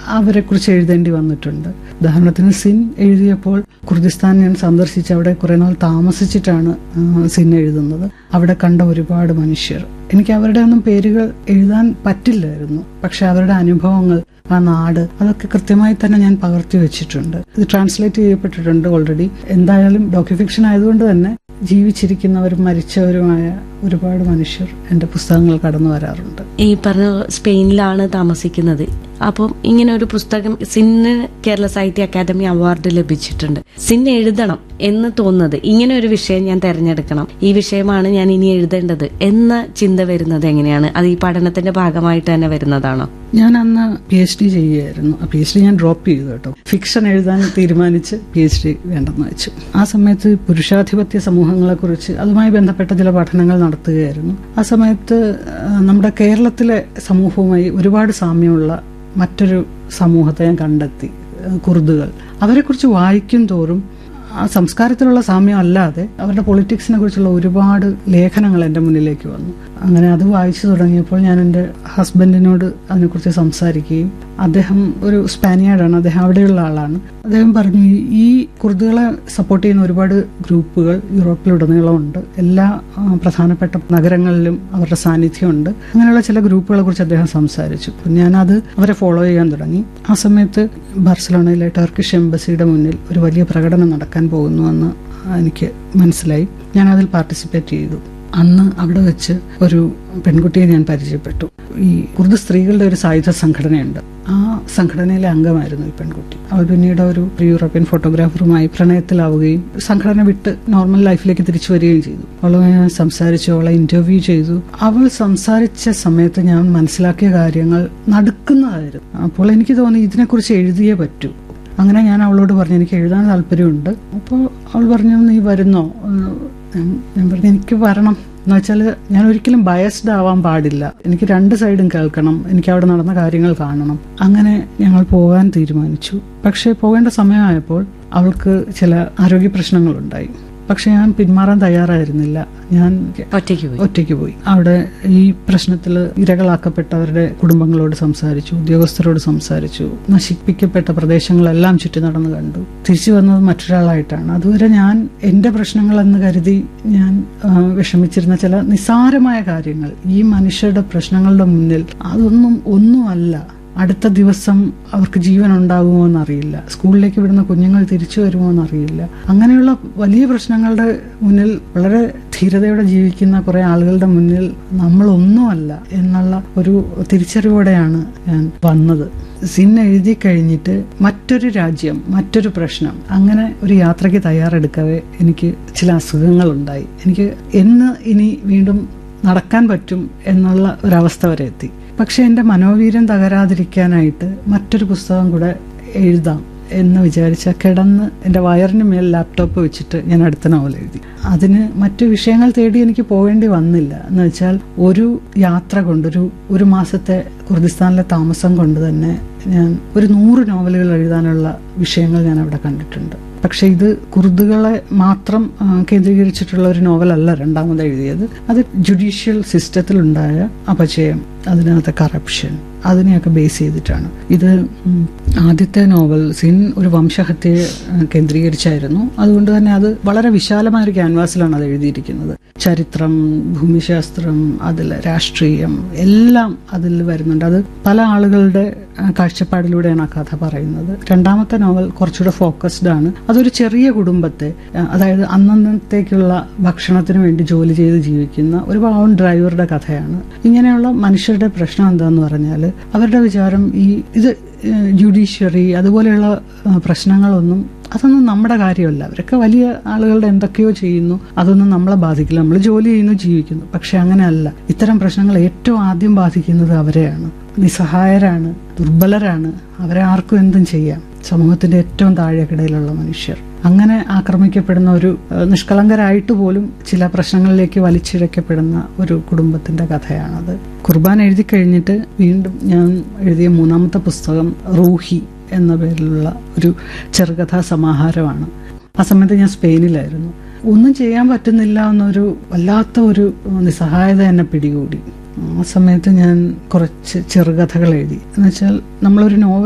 അവരെക്കുറിച്ച് എഴുതേണ്ടി വന്നിട്ടുണ്ട് ഉദാഹരണത്തിന് സിൻ എഴുതിയപ്പോൾ കുർദിസ്ഥാൻ ഞാൻ സന്ദർശിച്ച് അവിടെ കുറെ നാൾ താമസിച്ചിട്ടാണ് ആ, സിൻ എഴുതുന്നത് അവിടെ കണ്ട ഒരുപാട് മനുഷ്യർ എനിക്ക് അവരുടെ ഒന്നും പേരുകൾ എഴുതാൻ പറ്റില്ലായിരുന്നു പക്ഷെ അവരുടെ അനുഭവങ്ങൾ ആ നാട് അതൊക്കെ കൃത്യമായി തന്നെ ഞാൻ പകർത്തി വെച്ചിട്ടുണ്ട് ഇത് ട്രാൻസ്ലേറ്റ് ചെയ്യപ്പെട്ടിട്ടുണ്ട് ഓൾറെഡി എന്തായാലും ഡോക്യുഫിക്ഷൻ ആയതുകൊണ്ട് തന്നെ ജീവിച്ചിരിക്കുന്നവരും മരിച്ചവരുമായ ഒരുപാട് മനുഷ്യർ എൻ്റെ പുസ്തകങ്ങൾ കടന്നു വരാറുണ്ട് ഈ പറഞ്ഞ സ്പെയിനിലാണ് താമസിക്കുന്നത് അപ്പം ഇങ്ങനെ ഒരു പുസ്തകം സിന്ന് കേരള സാഹിത്യ അക്കാദമി അവാർഡ് ലഭിച്ചിട്ടുണ്ട് സിൻ എഴുതണം എന്ന് തോന്നുന്നത് ഇങ്ങനെ ഒരു വിഷയം ഞാൻ തെരഞ്ഞെടുക്കണം ഈ വിഷയമാണ് ഞാൻ ഇനി എഴുതേണ്ടത് എന്ന ചിന്ത വരുന്നത് എങ്ങനെയാണ് അത് ഈ പഠനത്തിന്റെ ഭാഗമായിട്ട് തന്നെ വരുന്നതാണോ ഞാൻ അന്ന് പി എച്ച് ഡി ചെയ്യുകയായിരുന്നു പി എച്ച് ഡി ഞാൻ ഡ്രോപ്പ് ചെയ്തു കേട്ടോ ഫിക്ഷൻ എഴുതാൻ തീരുമാനിച്ച് പി എച്ച് ഡി വേണ്ടെന്ന് വെച്ചു ആ സമയത്ത് പുരുഷാധിപത്യ സമൂഹങ്ങളെക്കുറിച്ച് അതുമായി ബന്ധപ്പെട്ട ചില പഠനങ്ങൾ നടത്തുകയായിരുന്നു ആ സമയത്ത് ആ, നമ്മുടെ കേരളത്തിലെ സമൂഹവുമായി ഒരുപാട് സാമ്യമുള്ള മറ്റൊരു സമൂഹത്തെ ഞാൻ കണ്ടെത്തി ആ, കുർദുകൾ അവരെക്കുറിച്ച് വായിക്കും തോറും ആ സംസ്കാരത്തിലുള്ള സാമ്യം അല്ലാതെ അവരുടെ പൊളിറ്റിക്സിനെ കുറിച്ചുള്ള ഒരുപാട് ലേഖനങ്ങൾ എൻ്റെ മുന്നിലേക്ക് വന്നു അങ്ങനെ അത് വായിച്ചു തുടങ്ങിയപ്പോൾ ഞാൻ എൻ്റെ ഹസ്ബൻഡിനോട് അതിനെക്കുറിച്ച് സംസാരിക്കുകയും അദ്ദേഹം ഒരു സ്പാനിയാർഡാണ് അദ്ദേഹം അവിടെയുള്ള ആളാണ് അദ്ദേഹം പറഞ്ഞു "ഈ- ഈ കുർദുകളെ സപ്പോർട്ട് ചെയ്യുന്ന ഒരുപാട് ഗ്രൂപ്പുകൾ യൂറോപ്പിലുടനീളം ഉണ്ട് എല്ലാ ആ, പ്രധാനപ്പെട്ട നഗരങ്ങളിലും അവരുടെ സാന്നിധ്യമുണ്ട് അങ്ങനെയുള്ള ചില ഗ്രൂപ്പുകളെ കുറിച്ച് അദ്ദേഹം സംസാരിച്ചു അപ്പോൾ ഞാനത് അവരെ ഫോളോ ചെയ്യാൻ തുടങ്ങി ആ സമയത്ത് ബാർസലോണയിലെ ടർക്കിഷ് എംബസിയുടെ മുന്നിൽ ഒരു വലിയ പ്രകടനം നടക്കാൻ പോകുന്നുവെന്ന് എനിക്ക് മനസ്സിലായി ഞാൻ അതിൽ പാർട്ടിസിപ്പേറ്റ് ചെയ്തു അന്ന് അവിടെ വെച്ച് ഒരു പെൺകുട്ടിയെ ഞാൻ പരിചയപ്പെട്ടു ഈ കുർദ് സ്ത്രീകളുടെ ഒരു സായുധ സംഘടനയുണ്ട് ആ സംഘടനയിലെ അംഗമായിരുന്നു ഈ പെൺകുട്ടി അവൾ പിന്നീട് ഒരു യൂറോപ്യൻ ഫോട്ടോഗ്രാഫറുമായി പ്രണയത്തിലാവുകയും സംഘടന വിട്ട് നോർമൽ ലൈഫിലേക്ക് തിരിച്ചു വരികയും ചെയ്തു അവളുമായി ഞാൻ സംസാരിച്ചു അവളെ ഇന്റർവ്യൂ ചെയ്തു അവൾ സംസാരിച്ച സമയത്ത് ഞാൻ മനസ്സിലാക്കിയ കാര്യങ്ങൾ നടുക്കുന്നതായിരുന്നു അപ്പോൾ എനിക്ക് തോന്നി ഇതിനെക്കുറിച്ച് എഴുതിയേ പറ്റൂ അങ്ങനെ ഞാൻ അവളോട് പറഞ്ഞു എനിക്ക് എഴുതാൻ താല്പര്യമുണ്ട് അപ്പോൾ അവൾ പറഞ്ഞു നീ വരുന്നോ എന്ന് ഞാൻ- ഞാൻ പറഞ്ഞു എനിക്ക് വരണം എന്ന് വെച്ചാൽ ഞാൻ ഒരിക്കലും ബയസ്ഡ് ആവാൻ പാടില്ല എനിക്ക് രണ്ട് സൈഡും കേൾക്കണം എനിക്ക് അവിടെ നടന്ന കാര്യങ്ങൾ കാണണം അങ്ങനെ ഞങ്ങൾ പോകാൻ തീരുമാനിച്ചു പക്ഷേ പോകേണ്ട സമയമായപ്പോൾ അവൾക്ക് ചില ആരോഗ്യ പ്രശ്നങ്ങളുണ്ടായി പക്ഷെ ഞാൻ പിന്മാറാൻ തയ്യാറായിരുന്നില്ല ഞാൻ ഒറ്റയ്ക്ക് പോയി ഒറ്റയ്ക്ക് പോയി അവിടെ ഈ പ്രശ്നത്തിൽ ഇരകളാക്കപ്പെട്ടവരുടെ കുടുംബങ്ങളോട് സംസാരിച്ചു ഉദ്യോഗസ്ഥരോട് സംസാരിച്ചു നശിപ്പിക്കപ്പെട്ട പ്രദേശങ്ങളെല്ലാം ചുറ്റി നടന്നു കണ്ടു തിരിച്ചു വന്നത് മറ്റൊരാളായിട്ടാണ് അതുവരെ ഞാൻ എന്റെ പ്രശ്നങ്ങൾ എന്ന് കരുതി ഞാൻ ആ, വിഷമിച്ചിരുന്ന ചില നിസ്സാരമായ കാര്യങ്ങൾ ഈ മനുഷ്യരുടെ പ്രശ്നങ്ങളുടെ മുന്നിൽ അതൊന്നും ഒന്നുമല്ല അടുത്ത ദിവസം അവർക്ക് ജീവൻ ഉണ്ടാകുമോ എന്നറിയില്ല സ്കൂളിലേക്ക് വിടുന്ന കുഞ്ഞുങ്ങൾ തിരിച്ചു വരുമോ എന്നറിയില്ല അങ്ങനെയുള്ള വലിയ പ്രശ്നങ്ങളുടെ മുന്നിൽ വളരെ ധീരതയോടെ ജീവിക്കുന്ന കുറെ ആളുകളുടെ മുന്നിൽ നമ്മളൊന്നുമല്ല എന്നുള്ള ഒരു തിരിച്ചറിവോടെയാണ് ഞാൻ വന്നത് സിൻ എഴുതി കഴിഞ്ഞിട്ട് മറ്റൊരു രാജ്യം മറ്റൊരു പ്രശ്നം അങ്ങനെ ഒരു യാത്രയ്ക്ക് തയ്യാറെടുക്കവേ എനിക്ക് ചില അസുഖങ്ങളുണ്ടായി എനിക്ക് എന്ന് ഇനി വീണ്ടും നടക്കാൻ പറ്റും എന്നുള്ള ഒരവസ്ഥ വരെ എത്തി പക്ഷെ എൻ്റെ മനോവീര്യം തകരാതിരിക്കാനായിട്ട് മറ്റൊരു പുസ്തകം കൂടെ എഴുതാം എന്ന് വിചാരിച്ച കിടന്ന് എൻ്റെ വയറിന് മേൽ ലാപ്ടോപ്പ് വെച്ചിട്ട് ഞാൻ അടുത്ത നോവൽ എഴുതി അതിന് മറ്റു വിഷയങ്ങൾ തേടി എനിക്ക് പോകേണ്ടി വന്നില്ല എന്ന് വെച്ചാൽ ഒരു യാത്ര കൊണ്ട് ഒരു ഒരു മാസത്തെ കുർദിസ്ഥാനിലെ താമസം കൊണ്ട് തന്നെ ഞാൻ ഒരു നൂറ് നോവലുകൾ എഴുതാനുള്ള വിഷയങ്ങൾ ഞാൻ അവിടെ കണ്ടിട്ടുണ്ട് പക്ഷെ ഇത് കുർദുകളെ മാത്രം ആ, കേന്ദ്രീകരിച്ചിട്ടുള്ള ഒരു നോവലല്ല രണ്ടാമത് എഴുതിയത് അത് ജുഡീഷ്യൽ സിസ്റ്റത്തിലുണ്ടായ അപചയം അതിനകത്തെ കറപ്ഷൻ അതിനെയൊക്കെ ബേസ് ചെയ്തിട്ടാണ് ഇത് ഉം, ആദ്യത്തെ നോവൽ സിൻ ഒരു വംശഹത്യയെ ആ, കേന്ദ്രീകരിച്ചായിരുന്നു അതുകൊണ്ട് തന്നെ അത് വളരെ വിശാലമായ ഒരു ക്യാൻവാസിലാണ് അത് എഴുതിയിരിക്കുന്നത് ചരിത്രം ഭൂമിശാസ്ത്രം അതിൽ രാഷ്ട്രീയം എല്ലാം അതിൽ വരുന്നുണ്ട് അത് പല ആളുകളുടെ ആ, കാഴ്ചപ്പാടിലൂടെയാണ് ആ കഥ പറയുന്നത് രണ്ടാമത്തെ നോവൽ കുറച്ചുകൂടെ ഫോക്കസ്ഡ് ആണ് അതൊരു ചെറിയ കുടുംബത്തെ ആ, അതായത് അന്നന്നത്തേക്കുള്ള ഭക്ഷണത്തിന് വേണ്ടി ജോലി ചെയ്ത് ജീവിക്കുന്ന ഒരു പാവം ഡ്രൈവറുടെ കഥയാണ് ഇങ്ങനെയുള്ള മനുഷ്യരുടെ പ്രശ്നം എന്താന്ന് പറഞ്ഞാൽ അവരുടെ വിചാരം ഈ ഇത് ജുഡീഷ്യറി അതുപോലെയുള്ള ആ, പ്രശ്നങ്ങളൊന്നും അതൊന്നും നമ്മുടെ കാര്യമല്ല അവരൊക്കെ വലിയ ആളുകളുടെ എന്തൊക്കെയോ ചെയ്യുന്നു അതൊന്നും നമ്മളെ ബാധിക്കില്ല നമ്മൾ ജോലി ചെയ്യുന്നു ജീവിക്കുന്നു പക്ഷെ അങ്ങനെയല്ല ഇത്തരം പ്രശ്നങ്ങൾ ഏറ്റവും ആദ്യം ബാധിക്കുന്നത് അവരെയാണ് നിസ്സഹായരാണ് ദുർബലരാണ് അവരെ ആർക്കും എന്തും ചെയ്യാം സമൂഹത്തിന്റെ ഏറ്റവും താഴെക്കിടയിലുള്ള മനുഷ്യർ അങ്ങനെ ആക്രമിക്കപ്പെടുന്ന ഒരു ഏഹ്, നിഷ്കളങ്കരായിട്ട് പോലും ചില പ്രശ്നങ്ങളിലേക്ക് വലിച്ചിഴക്കപ്പെടുന്ന ഒരു കുടുംബത്തിന്റെ കഥയാണത് കുർബാൻ എഴുതി കഴിഞ്ഞിട്ട് വീണ്ടും ഞാൻ എഴുതിയ മൂന്നാമത്തെ പുസ്തകം റൂഹി എന്ന പേരിലുള്ള ഒരു ചെറുകഥാ സമാഹാരമാണ് ആ സമയത്ത് ഞാൻ സ്പെയിനിലായിരുന്നു ഒന്നും ചെയ്യാൻ പറ്റുന്നില്ല എന്നൊരു വല്ലാത്ത ഒരു നിസ്സഹായത എന്നെ പിടികൂടി ആ സമയത്ത് ഞാൻ കുറച്ച് ചെറുകഥകൾ എഴുതി എന്നുവെച്ചാൽ നമ്മളൊരു നോവൽ